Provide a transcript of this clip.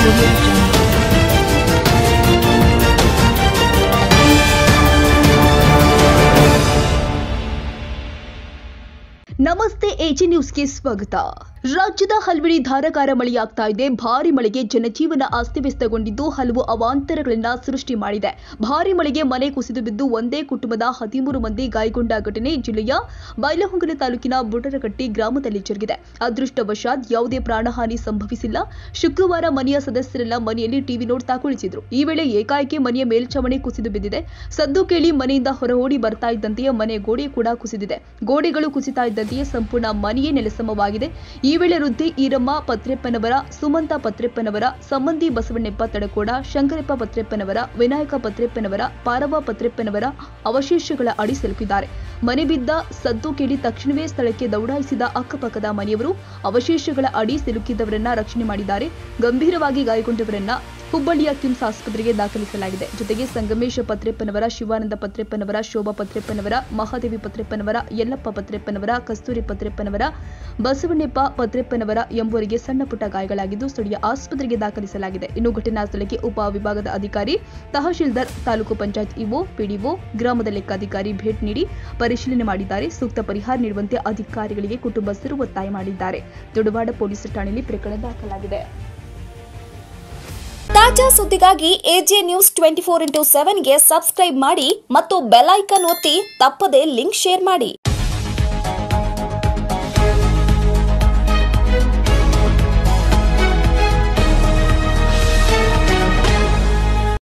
audio jungle. ನಮಸ್ತೆ AG ನ್ಯೂಸ್ಗೆ ಸ್ವಾಗತ ರಾಜ್ಯದ ಹಲವೆಡೆ ಧಾರಾಕಾರ ಮಳೆಯಾಗ್ತಾ ಇದೆ ಭಾರಿ ಮಳೆಗೆ ಜನಜೀವನ ಅಸ್ತವ್ಯಸ್ತಗೊಂಡಿದ್ದು ಹಲವು ಅವಾಂತರಗಳನ್ನ ಸೃಷ್ಟಿ ಮಾಡಿದೆ ಭಾರಿ ಮಳೆಗೆ ಮನೆ ಕುಸಿದು ಬಿದ್ದು ಒಂದೇ ಕುಟುಂಬದ ಹದಿಮೂರು ಮಂದಿ ಗಾಯಗೊಂಡ ಘಟನೆ ಜಿಲ್ಲೆಯ ಬೈಲಹೊಂಗಲ ತಾಲೂಕಿನ ಬುಡರಗಟ್ಟಿ ಗ್ರಾಮದಲ್ಲಿ ಜರುಗಿದೆ ಅದೃಷ್ಟವಶಾತ್ ಯಾವುದೇ ಪ್ರಾಣಹಾನಿ ಸಂಭವಿಸಿಲ್ಲ ಶುಕ್ರವಾರ ಮನೆಯ ಸದಸ್ಯರೆಲ್ಲ ಮನೆಯಲ್ಲಿ ಟಿವಿ ನೋಡ್ತಾ ಕುಳಿತಿದ್ರು ಈ ವೇಳೆ ಏಕಾಏಕಿ ಮನೆಯ ಮೇಲ್ಛಾವಣಿ ಕುಸಿದು ಬಿದ್ದಿದೆ ಸದ್ದು ಕೇಳಿ ಮನೆಯಿಂದ ಹೊರಹೋಡಿ ಬರ್ತಾ ಇದ್ದಂತೆಯೇ ಮನೆ ಗೋಡೆ ಕೂಡ ಕುಸಿದಿದೆ ಗೋಡೆಗಳು ಕುಸಿತಾ ಇದ್ದಂತೆಯೇ ಸಂಪೂರ್ಣ ಮನೆಯೇ ನೆಲಸಮವಾಗಿದೆ ಈ ವೇಳೆ ವೃದ್ಧಿ ಈರಮ್ಮ ಪತ್ರೆಪ್ಪನವರ ಸುಮಂತ ಪತ್ರೆಪ್ಪನವರ ಸಂಬಂಧಿ ಬಸವಣ್ಣಪ್ಪ ತಡಕೋಡ ಶಂಕರಪ್ಪ ಪತ್ರೆಪ್ಪನವರ ವಿನಾಯಕ ಪತ್ರೆಪ್ಪನವರ ಪಾರವ ಪತ್ರೆಪ್ಪನವರ ಅವಶೇಷಗಳ ಅಡಿ ಸಿಲುಕಿದ್ದಾರೆ ಮನೆ ಬಿದ್ದ ಸದ್ದು ಕೇಳಿ ತಕ್ಷಣವೇ ಸ್ಥಳಕ್ಕೆ ದೌಡಾಯಿಸಿದ ಅಕ್ಕಪಕ್ಕದ ಮನೆಯವರು ಅವಶೇಷಗಳ ಅಡಿ ಸಿಲುಕಿದ್ದವರನ್ನ ರಕ್ಷಣೆ ಮಾಡಿದ್ದಾರೆ ಗಂಭೀರವಾಗಿ ಗಾಯಗೊಂಡವರನ್ನ ಹುಬ್ಬಳ್ಳಿಯ ಕಿಮ್ಸ್ ಆಸ್ಪತ್ರೆಗೆ ದಾಖಲಿಸಲಾಗಿದೆ ಜೊತೆಗೆ ಸಂಗಮೇಶ ಪತ್ರೆಪ್ಪನವರ ಶಿವಾನಂದ ಪತ್ರೆಪ್ಪನವರ ಶೋಭಾ ಪತ್ರೆಪ್ಪನವರ ಮಹಾದೇವಿ ಪತ್ರೆಪ್ಪನವರ ಯಲ್ಲಪ್ಪ ಪತ್ರೆಪ್ಪನವರ ಕಸ್ತೂರಿ ಪತ್ರೆಪ್ಪನವರ ಬಸವಣ್ಣಪ್ಪ ಪತ್ರೆಪ್ಪನವರ ಎಂಬುವರಿಗೆ ಸಣ್ಣ ಪುಟ್ಟ ಗಾಯಗಳಾಗಿದ್ದು ಸ್ಥಳೀಯ ಆಸ್ಪತ್ರೆಗೆ ದಾಖಲಿಸಲಾಗಿದೆ ಇನ್ನು ಘಟನಾ ಸ್ಥಳಕ್ಕೆ ಉಪ ವಿಭಾಗದ ಅಧಿಕಾರಿ ತಹಶೀಲ್ದಾರ್ ತಾಲೂಕು ಪಂಚಾಯತ್ ಇಒ ಪಿಡಿಒ ಗ್ರಾಮದ ಲೆಕ್ಕಾಧಿಕಾರಿ ಭೇಟಿ ನೀಡಿ ಪರಿಶೀಲನೆ ಮಾಡಿದ್ದಾರೆ ಸೂಕ್ತ ಪರಿಹಾರ ನೀಡುವಂತೆ ಅಧಿಕಾರಿಗಳಿಗೆ ಕುಟುಂಬಸ್ಥರು ಒತ್ತಾಯ ಮಾಡಿದ್ದಾರೆ ದೊಡ್ಡವಾಡ ಪೊಲೀಸ್ ಠಾಣೆಯಲ್ಲಿ ಪ್ರಕರಣ ದಾಖಲಾಗಿದೆ ತಾಜಾ ಸುದ್ದಿಗಾಗಿ AJ news twenty four into ಸೆವೆನ್ಗೆ ಸಬ್ಸ್ಕ್ರೈಬ್ ಮಾಡಿ ಮತ್ತು ಬೆಲ್ ಐಕನ್ ಒತ್ತಿ ತಪ್ಪದೇ ಲಿಂಕ್ ಶೇರ್ ಮಾಡಿ